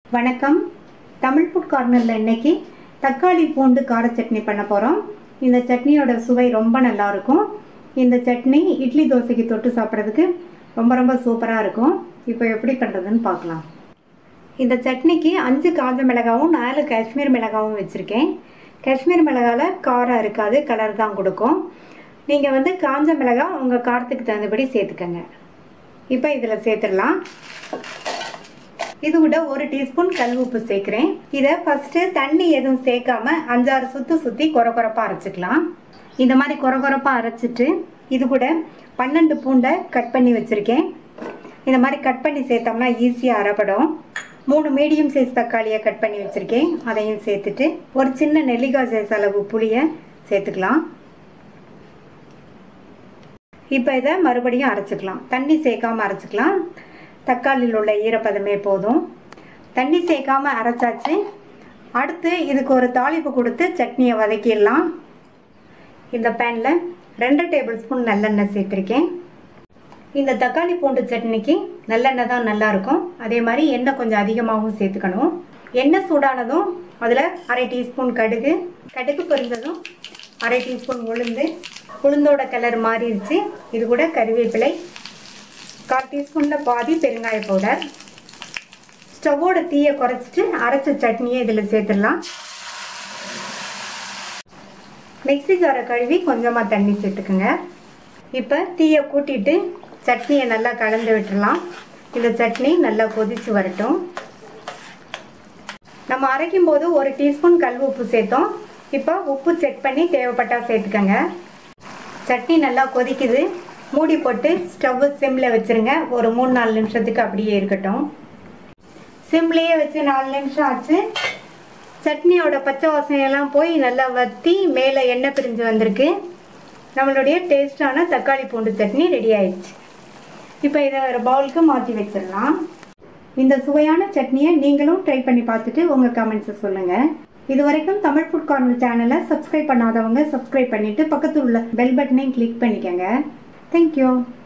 வணக்கம் தமிழ் ஃபுட் கார்னரில் இன்னைக்கு தக்காளி பூண்டு கார சட்னி பண்ண போகிறோம் இந்த சட்னியோட சுவை ரொம்ப நல்லா இருக்கும் இந்த சட்னி இட்லி தோசைக்கு தொட்டு சாப்பிட்றதுக்கு ரொம்ப ரொம்ப சூப்பராக இருக்கும் இப்போ எப்படி பண்ணுறதுன்னு பார்க்கலாம் இந்த சட்னிக்கு அஞ்சு காஞ்ச மிளகாவும் நாலு காஷ்மீர் மிளகாவும் வச்சுருக்கேன் காஷ்மீர் மிளகாவில் காரம் இருக்காது கலர் தான் கொடுக்கும் நீங்கள் வந்து காஞ்ச மிளகாய் உங்கள் காரத்துக்கு தகுந்தபடி சேர்த்துக்கங்க இப்போ இதில் சேர்த்துடலாம் இது விட ஒரு டீஸ்பூன் கல் உப்பு சேர்க்குறேன் இதை ஃபஸ்ட்டு தண்ணி எதுவும் சேர்க்காம அஞ்சாறு சுத்து சுற்றி குறை குறைப்பாக அரைச்சிக்கலாம் இந்த மாதிரி குறை குறைப்பாக அரைச்சிட்டு இது கூட பன்னெண்டு பூண்டை கட் பண்ணி வச்சுருக்கேன் இந்த மாதிரி கட் பண்ணி சேர்த்தோம்னா ஈஸியாக அரைப்படும் மூணு மீடியம் சைஸ் தக்காளியை கட் பண்ணி வச்சுருக்கேன் அதையும் சேர்த்துட்டு ஒரு சின்ன நெல்லிக்காய் சைஸ் அளவு புளியை சேர்த்துக்கலாம் இப்போ இதை மறுபடியும் அரைச்சிக்கலாம் தண்ணி சேர்க்காம அரைச்சிக்கலாம் தக்காளியில் உள்ள ஈரப்பதமே போதும் தண்ணி சேர்க்காம அரைச்சாச்சு அடுத்து இதுக்கு ஒரு தாளிப்பு கொடுத்து சட்னியை வதக்கிடலாம் இந்த பேனில் ரெண்டு டேபிள் ஸ்பூன் நல்லெண்ணெய் சேர்த்துருக்கேன் இந்த தக்காளி பூண்டு சட்னிக்கு நல்லெண்ணெய் தான் நல்லாயிருக்கும் அதே மாதிரி எண்ணெய் கொஞ்சம் அதிகமாகவும் சேர்த்துக்கணும் எண்ணெய் சூடானதும் அதில் அரை டீஸ்பூன் கடுகு கடுகு பொரிந்ததும் அரை டீஸ்பூன் உளுந்து உளுந்தோட கலர் மாறிடுச்சு இது கூட கருவேப்பிலை கால் டீஸ்பூனில் பாதி பெருங்காய பவுடர் ஸ்டவ்வோட தீயை குறைச்சிட்டு அரைச்ச சட்னியை இதில் சேர்த்துடலாம் மிக்ஸி ஜாரை கழுவி கொஞ்சமாக தண்ணி சேர்த்துக்குங்க இப்போ தீயை கூட்டிட்டு சட்னியை நல்லா கலந்து விட்டுடலாம் இந்த சட்னி நல்லா கொதிச்சு வரட்டும் நம்ம அரைக்கும் போது ஒரு டீஸ்பூன் கல் உப்பு சேர்த்தோம் இப்போ உப்பு செக் பண்ணி தேவைப்பட்டால் சேர்த்துக்கங்க சட்னி நல்லா கொதிக்குது மூடி போட்டு ஸ்டவ் சிம்மில் வச்சுருங்க ஒரு மூணு நாலு நிமிஷத்துக்கு அப்படியே இருக்கட்டும் சிம்லேயே வச்சு நாலு நிமிஷம் ஆச்சு சட்னியோட பச்சை வாசனையெல்லாம் போய் நல்லா வத்தி மேலே எண்ணெய் பிரிஞ்சு வந்திருக்கு நம்மளுடைய டேஸ்டான தக்காளி பூண்டு சட்னி ரெடி ஆயிடுச்சு இப்போ இதை ஒரு பவுலுக்கு மாற்றி வச்சிடலாம் இந்த சுவையான சட்னியை நீங்களும் ட்ரை பண்ணி பார்த்துட்டு உங்கள் கமெண்ட்ஸை சொல்லுங்கள் இது வரைக்கும் தமிழ் ஃபுட் கார்னர் சேனலை சப்ஸ்கிரைப் பண்ணாதவங்க சப்ஸ்கிரைப் பண்ணிவிட்டு பக்கத்தில் உள்ள பெல் பட்டனையும் கிளிக் பண்ணிக்கோங்க தேங்க்யூ